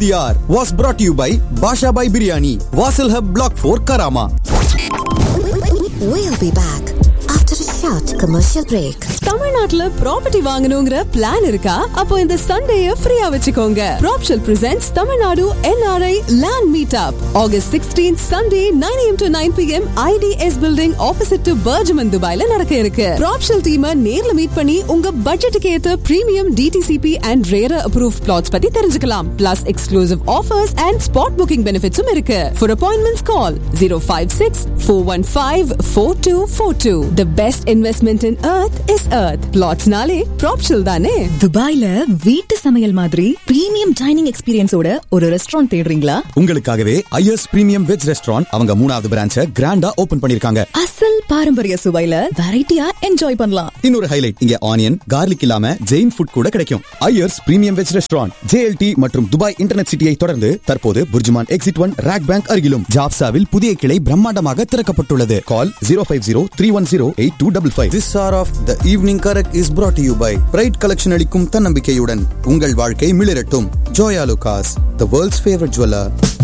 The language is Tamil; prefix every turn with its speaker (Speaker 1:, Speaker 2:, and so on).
Speaker 1: the hour was brought to you by Basha Bhai Biryani, Vasil Hub Block 4 Karama.
Speaker 2: We'll be back after a short commercial break.
Speaker 3: தமிழ்நாட்டுல ப்ராப்பர்ட்டி வாங்கணுங்கிற பிளான் இருக்கா அப்போ இந்த சண்டேய ஃப்ரீயா வச்சுக்கோங்க ப்ராப்ஷல் presents Tamil Nadu NRI land meet up August sixteen Sunday nine AM to nine PM IDS building opposite to Burjuman துபாயில நடக்க இருக்கு ப்ராப்ஷல் டீமை நேர்ல மீட் பண்ணி உங்க பட்ஜெட்டுக்கு ஏத்த premium DTCP and RERA approve plots பத்தி தெரிஞ்சுக்கலாம் plus exclusive offers and spot booking பெனிஃபிட்ஸும் இருக்கு for appointments call zero five six four one five four two four two the best investment in earth is earth பிளாட்ஸ்னாலே ப்ராப்ஷல் தானே
Speaker 4: துபாய்ல வீட்டு சமையல் மாதிரி பிரீமியம் டைனிங் எக்ஸ்பீரியன்ஸோட ஒரு ரெஸ்டாரண்ட் தேடுறீங்களா
Speaker 1: உங்களுக்காகவே ஐஎஸ் பிரீமியம் வெஜ் ரெஸ்டாரண்ட் அவங்க மூணாவது பிரான்ச்ச கிராண்டா ஓபன் பண்ணிருக்காங்க
Speaker 4: அசல் பாரம்பரிய சுவையில வெரைட்டியா என்ஜாய் பண்ணலாம்
Speaker 1: இன்னொரு ஹைலைட் இங்க ஆனியன் கார்லிக் இல்லாம ஜெயின் ஃபுட் கூட கிடைக்கும் Iyers premium veg restaurant JLT மற்றும் துபாய் இன்டர்நெட் சிட்டியை தொடர்ந்து தற்போது Burjuman exit one RAK bank அருகிலும் ஜாப்சாவில் புதிய கிளை பிரம்மாண்டமாக திறக்கப்பட்டுள்ளது call zero five zero three one zero eight two double five this hour of the evening correct is brought to you by pride collection அளிக்கும் தன்னம்பிக்கையுடன் உங்கள் வாழ்க்கை மிளிரட்டும் Joyalukkas the world's favourite jeweller